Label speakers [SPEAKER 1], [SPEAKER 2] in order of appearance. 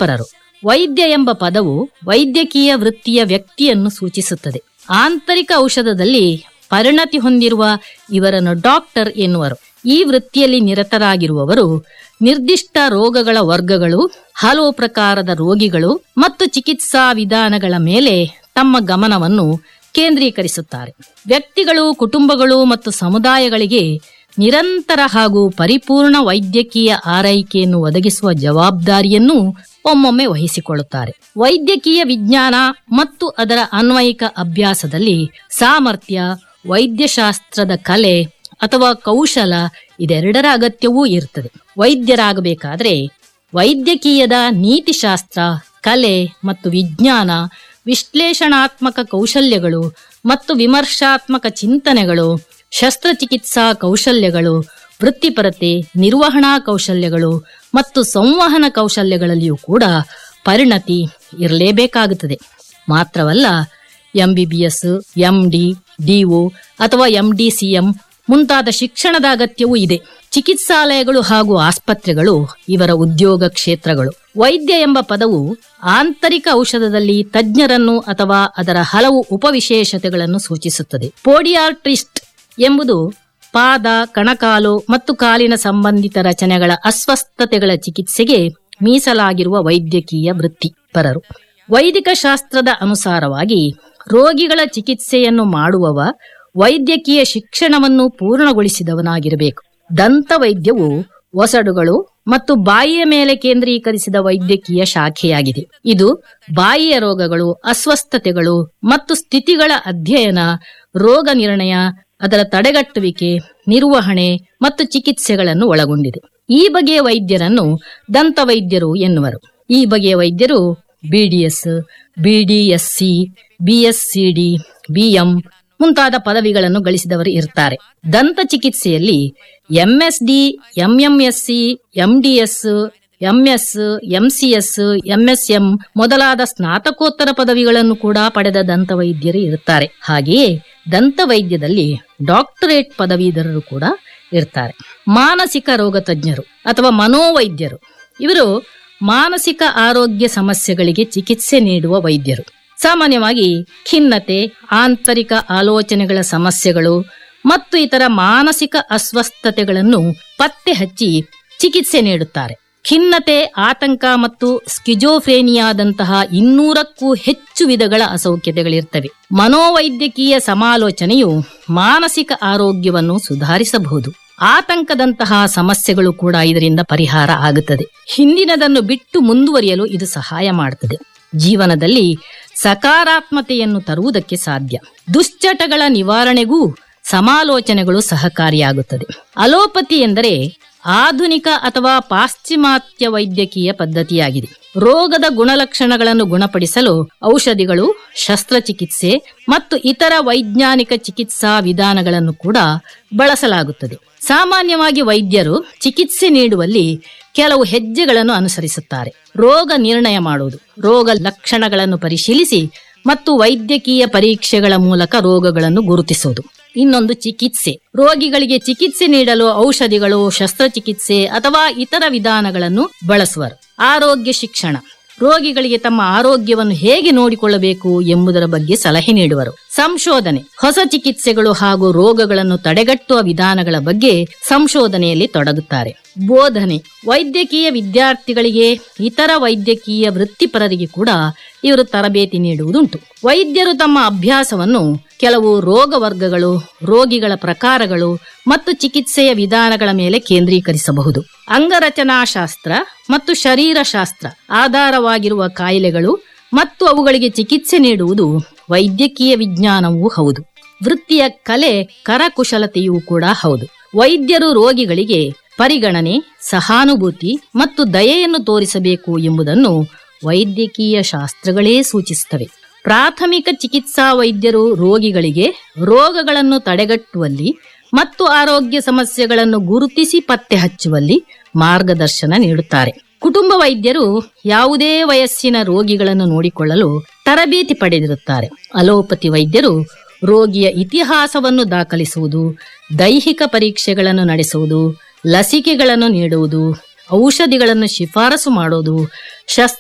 [SPEAKER 1] ವೃತ್ತಿಪರರು ವೈದ್ಯ ಎಂಬ ಪದವು ವೈದ್ಯಕೀಯ ವೃತ್ತಿಯ ವ್ಯಕ್ತಿಯನ್ನು ಸೂಚಿಸುತ್ತದೆ ಆಂತರಿಕ ಔಷಧದಲ್ಲಿ ಪರಿಣತಿ ಹೊಂದಿರುವ ಇವರನ್ನು ಡಾಕ್ಟರ್ ಎನ್ನುವರು ಈ ವೃತ್ತಿಯಲ್ಲಿ ನಿರತರಾಗಿರುವವರು ನಿರ್ದಿಷ್ಟ ರೋಗಗಳ ವರ್ಗಗಳು ಹಲವು ಪ್ರಕಾರದ ರೋಗಿಗಳು ಮತ್ತು ಚಿಕಿತ್ಸಾ ವಿಧಾನಗಳ ಮೇಲೆ ತಮ್ಮ ಗಮನವನ್ನು ಕೇಂದ್ರೀಕರಿಸುತ್ತಾರೆ ವ್ಯಕ್ತಿಗಳು ಕುಟುಂಬಗಳು ಮತ್ತು ಸಮುದಾಯಗಳಿಗೆ ನಿರಂತರ ಹಾಗೂ ಪರಿಪೂರ್ಣ ವೈದ್ಯಕೀಯ ಆರೈಕೆಯನ್ನು ಒದಗಿಸುವ ಜವಾಬ್ದಾರಿಯನ್ನು ಒಮ್ಮೊಮ್ಮೆ ವಹಿಸಿಕೊಳ್ಳುತ್ತಾರೆ ವೈದ್ಯಕೀಯ ವಿಜ್ಞಾನ ಮತ್ತು ಅದರ ಅನ್ವಯಿಕ ಅಭ್ಯಾಸದಲ್ಲಿ ಸಾಮರ್ಥ್ಯ ವೈದ್ಯಶಾಸ್ತ್ರದ ಕಲೆ ಅಥವಾ ಕೌಶಲ ಇದೆರಡರ ಅಗತ್ಯವೂ ಇರುತ್ತದೆ ವೈದ್ಯರಾಗಬೇಕಾದ್ರೆ ವೈದ್ಯಕೀಯದ ನೀತಿಶಾಸ್ತ್ರ ಕಲೆ ಮತ್ತು ವಿಜ್ಞಾನ ವಿಶ್ಲೇಷಣಾತ್ಮಕ ಕೌಶಲ್ಯಗಳು ಮತ್ತು ವಿಮರ್ಶಾತ್ಮಕ ಚಿಂತನೆಗಳು ಶಸ್ತ್ರಚಿಕಿತ್ಸಾ ಕೌಶಲ್ಯಗಳು ವೃತ್ತಿಪರತೆ ನಿರ್ವಹಣಾ ಕೌಶಲ್ಯಗಳು ಮತ್ತು ಸಂವಹನ ಕೌಶಲ್ಯಗಳಲ್ಲಿಯೂ ಕೂಡ ಪರಿಣತಿ ಇರಲೇಬೇಕಾಗುತ್ತದೆ ಮಾತ್ರವಲ್ಲ ಎಂಬಿಬಿಎಸ್ ಎಂಡಿ ಡಿಒ ಅಥವಾ ಎಂಡಿಸಿಎಂ ಮುಂತಾದ ಶಿಕ್ಷಣದ ಅಗತ್ಯವೂ ಇದೆ ಚಿಕಿತ್ಸಾಲಯಗಳು ಹಾಗೂ ಆಸ್ಪತ್ರೆಗಳು ಇವರ ಉದ್ಯೋಗ ಕ್ಷೇತ್ರಗಳು ವೈದ್ಯ ಎಂಬ ಪದವು ಆಂತರಿಕ ಔಷಧದಲ್ಲಿ ತಜ್ಞರನ್ನು ಅಥವಾ ಅದರ ಹಲವು ಉಪವಿಶೇಷತೆಗಳನ್ನು ಸೂಚಿಸುತ್ತದೆ ಪೋಡಿಯಾಟ್ರಿಸ್ಟ್ ಎಂಬುದು ಪಾದ ಕಣಕಾಲು ಮತ್ತು ಕಾಲಿನ ಸಂಬಂಧಿತ ರಚನೆಗಳ ಅಸ್ವಸ್ಥತೆಗಳ ಚಿಕಿತ್ಸೆಗೆ ಮೀಸಲಾಗಿರುವ ವೈದ್ಯಕೀಯ ವೃತ್ತಿಪರರು ವೈದಿಕ ಶಾಸ್ತ್ರದ ಅನುಸಾರವಾಗಿ ರೋಗಿಗಳ ಚಿಕಿತ್ಸೆಯನ್ನು ಮಾಡುವವ ವೈದ್ಯಕೀಯ ಶಿಕ್ಷಣವನ್ನು ಪೂರ್ಣಗೊಳಿಸಿದವನಾಗಿರಬೇಕು ದಂತ ವೈದ್ಯವು ಒಸಡುಗಳು ಮತ್ತು ಬಾಯಿಯ ಮೇಲೆ ಕೇಂದ್ರೀಕರಿಸಿದ ವೈದ್ಯಕೀಯ ಶಾಖೆಯಾಗಿದೆ ಇದು ಬಾಯಿಯ ರೋಗಗಳು ಅಸ್ವಸ್ಥತೆಗಳು ಮತ್ತು ಸ್ಥಿತಿಗಳ ಅಧ್ಯಯನ ರೋಗ ನಿರ್ಣಯ ಅದರ ತಡೆಗಟ್ಟುವಿಕೆ ನಿರ್ವಹಣೆ ಮತ್ತು ಚಿಕಿತ್ಸೆಗಳನ್ನು ಒಳಗೊಂಡಿದೆ ಈ ಬಗೆಯ ವೈದ್ಯರನ್ನು ದಂತ ವೈದ್ಯರು ಎನ್ನುವರು ಈ ಬಗೆಯ ವೈದ್ಯರು ಬಿಡಿಎಸ್ ಬಿಡಿಎಸ್ಸಿ ಬಿಎಸ್ಸಿಡಿ ಬಿಎಂ ಮುಂತಾದ ಪದವಿಗಳನ್ನು ಗಳಿಸಿದವರು ಇರ್ತಾರೆ ದಂತ ಚಿಕಿತ್ಸೆಯಲ್ಲಿ MSD MMSC MDS MS MCS MSM ಮೊದಲಾದ ಸ್ನಾತಕೋತ್ತರ ಪದವಿಗಳನ್ನು ಕೂಡ ಪಡೆದ ದಂತ ವೈದ್ಯರು ಇರುತ್ತಾರೆ ಹಾಗೆಯೇ ದಂತ ವೈದ್ಯದಲ್ಲಿ ಡಾಕ್ಟರೇಟ್ ಪದವೀಧರರು ಕೂಡ ಇರ್ತಾರೆ ಮಾನಸಿಕ ರೋಗ ತಜ್ಞರು ಅಥವಾ ಮನೋವೈದ್ಯರು ಇವರು ಮಾನಸಿಕ ಆರೋಗ್ಯ ಸಮಸ್ಯೆಗಳಿಗೆ ಚಿಕಿತ್ಸೆ ನೀಡುವ ವೈದ್ಯರು ಸಾಮಾನ್ಯವಾಗಿ ಖಿನ್ನತೆ ಆಂತರಿಕ ಆಲೋಚನೆಗಳ ಸಮಸ್ಯೆಗಳು ಮತ್ತು ಇತರ ಮಾನಸಿಕ ಅಸ್ವಸ್ಥತೆಗಳನ್ನು ಪತ್ತೆ ಹಚ್ಚಿ ಚಿಕಿತ್ಸೆ ನೀಡುತ್ತಾರೆ ಖಿನ್ನತೆ ಆತಂಕ ಮತ್ತು ಸ್ಕಿಜೋಫ್ರೇನಿಯಾದಂತಹ ಇನ್ನೂರಕ್ಕೂ ಹೆಚ್ಚು ವಿಧಗಳ ಅಸೌಖ್ಯತೆಗಳಿರ್ತವೆ ಮನೋವೈದ್ಯಕೀಯ ಸಮಾಲೋಚನೆಯು ಮಾನಸಿಕ ಆರೋಗ್ಯವನ್ನು ಸುಧಾರಿಸಬಹುದು ಆತಂಕದಂತಹ ಸಮಸ್ಯೆಗಳು ಕೂಡ ಇದರಿಂದ ಪರಿಹಾರ ಆಗುತ್ತದೆ ಹಿಂದಿನದನ್ನು ಬಿಟ್ಟು ಮುಂದುವರಿಯಲು ಇದು ಸಹಾಯ ಮಾಡುತ್ತದೆ ಜೀವನದಲ್ಲಿ ಸಕಾರಾತ್ಮತೆಯನ್ನು ತರುವುದಕ್ಕೆ ಸಾಧ್ಯ ದುಶ್ಚಟಗಳ ನಿವಾರಣೆಗೂ ಸಮಾಲೋಚನೆಗಳು ಸಹಕಾರಿಯಾಗುತ್ತದೆ ಅಲೋಪತಿ ಎಂದರೆ ಆಧುನಿಕ ಅಥವಾ ಪಾಶ್ಚಿಮಾತ್ಯ ವೈದ್ಯಕೀಯ ಪದ್ಧತಿಯಾಗಿದೆ ರೋಗದ ಗುಣಲಕ್ಷಣಗಳನ್ನು ಗುಣಪಡಿಸಲು ಔಷಧಿಗಳು ಶಸ್ತ್ರಚಿಕಿತ್ಸೆ ಮತ್ತು ಇತರ ವೈಜ್ಞಾನಿಕ ಚಿಕಿತ್ಸಾ ವಿಧಾನಗಳನ್ನು ಕೂಡ ಬಳಸಲಾಗುತ್ತದೆ ಸಾಮಾನ್ಯವಾಗಿ ವೈದ್ಯರು ಚಿಕಿತ್ಸೆ ನೀಡುವಲ್ಲಿ ಕೆಲವು ಹೆಜ್ಜೆಗಳನ್ನು ಅನುಸರಿಸುತ್ತಾರೆ ರೋಗ ನಿರ್ಣಯ ಮಾಡುವುದು ರೋಗ ಲಕ್ಷಣಗಳನ್ನು ಪರಿಶೀಲಿಸಿ ಮತ್ತು ವೈದ್ಯಕೀಯ ಪರೀಕ್ಷೆಗಳ ಮೂಲಕ ರೋಗಗಳನ್ನು ಗುರುತಿಸುವುದು ಇನ್ನೊಂದು ಚಿಕಿತ್ಸೆ ರೋಗಿಗಳಿಗೆ ಚಿಕಿತ್ಸೆ ನೀಡಲು ಔಷಧಿಗಳು ಶಸ್ತ್ರಚಿಕಿತ್ಸೆ ಅಥವಾ ಇತರ ವಿಧಾನಗಳನ್ನು ಬಳಸುವರು ಆರೋಗ್ಯ ಶಿಕ್ಷಣ ರೋಗಿಗಳಿಗೆ ತಮ್ಮ ಆರೋಗ್ಯವನ್ನು ಹೇಗೆ ನೋಡಿಕೊಳ್ಳಬೇಕು ಎಂಬುದರ ಬಗ್ಗೆ ಸಲಹೆ ನೀಡುವರು ಸಂಶೋಧನೆ ಹೊಸ ಚಿಕಿತ್ಸೆಗಳು ಹಾಗೂ ರೋಗಗಳನ್ನು ತಡೆಗಟ್ಟುವ ವಿಧಾನಗಳ ಬಗ್ಗೆ ಸಂಶೋಧನೆಯಲ್ಲಿ ತೊಡಗುತ್ತಾರೆ ಬೋಧನೆ ವೈದ್ಯಕೀಯ ವಿದ್ಯಾರ್ಥಿಗಳಿಗೆ ಇತರ ವೈದ್ಯಕೀಯ ವೃತ್ತಿಪರರಿಗೆ ಕೂಡ ಇವರು ತರಬೇತಿ ನೀಡುವುದುಂಟು ವೈದ್ಯರು ತಮ್ಮ ಅಭ್ಯಾಸವನ್ನು ಕೆಲವು ರೋಗ ವರ್ಗಗಳು ರೋಗಿಗಳ ಪ್ರಕಾರಗಳು ಮತ್ತು ಚಿಕಿತ್ಸೆಯ ವಿಧಾನಗಳ ಮೇಲೆ ಕೇಂದ್ರೀಕರಿಸಬಹುದು ಅಂಗರಚನಾಶಾಸ್ತ್ರ ಮತ್ತು ಶರೀರಶಾಸ್ತ್ರ ಆಧಾರವಾಗಿರುವ ಕಾಯಿಲೆಗಳು ಮತ್ತು ಅವುಗಳಿಗೆ ಚಿಕಿತ್ಸೆ ನೀಡುವುದು ವೈದ್ಯಕೀಯ ವಿಜ್ಞಾನವೂ ಹೌದು ವೃತ್ತಿಯ ಕಲೆ ಕರಕುಶಲತೆಯೂ ಕೂಡ ಹೌದು ವೈದ್ಯರು ರೋಗಿಗಳಿಗೆ ಪರಿಗಣನೆ ಸಹಾನುಭೂತಿ ಮತ್ತು ದಯೆಯನ್ನು ತೋರಿಸಬೇಕು ಎಂಬುದನ್ನು ವೈದ್ಯಕೀಯ ಶಾಸ್ತ್ರಗಳೇ ಸೂಚಿಸುತ್ತವೆ ಪ್ರಾಥಮಿಕ ಚಿಕಿತ್ಸಾ ವೈದ್ಯರು ರೋಗಿಗಳಿಗೆ ರೋಗಗಳನ್ನು ತಡೆಗಟ್ಟುವಲ್ಲಿ ಮತ್ತು ಆರೋಗ್ಯ ಸಮಸ್ಯೆಗಳನ್ನು ಗುರುತಿಸಿ ಪತ್ತೆ ಹಚ್ಚುವಲ್ಲಿ ಮಾರ್ಗದರ್ಶನ ನೀಡುತ್ತಾರೆ ಕುಟುಂಬ ವೈದ್ಯರು ಯಾವುದೇ ವಯಸ್ಸಿನ ರೋಗಿಗಳನ್ನು ನೋಡಿಕೊಳ್ಳಲು ತರಬೇತಿ ಪಡೆದಿರುತ್ತಾರೆ ಅಲೋಪತಿ ವೈದ್ಯರು ರೋಗಿಯ ಇತಿಹಾಸವನ್ನು ದಾಖಲಿಸುವುದು ದೈಹಿಕ ಪರೀಕ್ಷೆಗಳನ್ನು ನಡೆಸುವುದು ಲಸಿಕೆಗಳನ್ನು ನೀಡುವುದು ಔಷಧಿಗಳನ್ನು ಶಿಫಾರಸು ಮಾಡುವುದು ಶಸ್ತ್ರ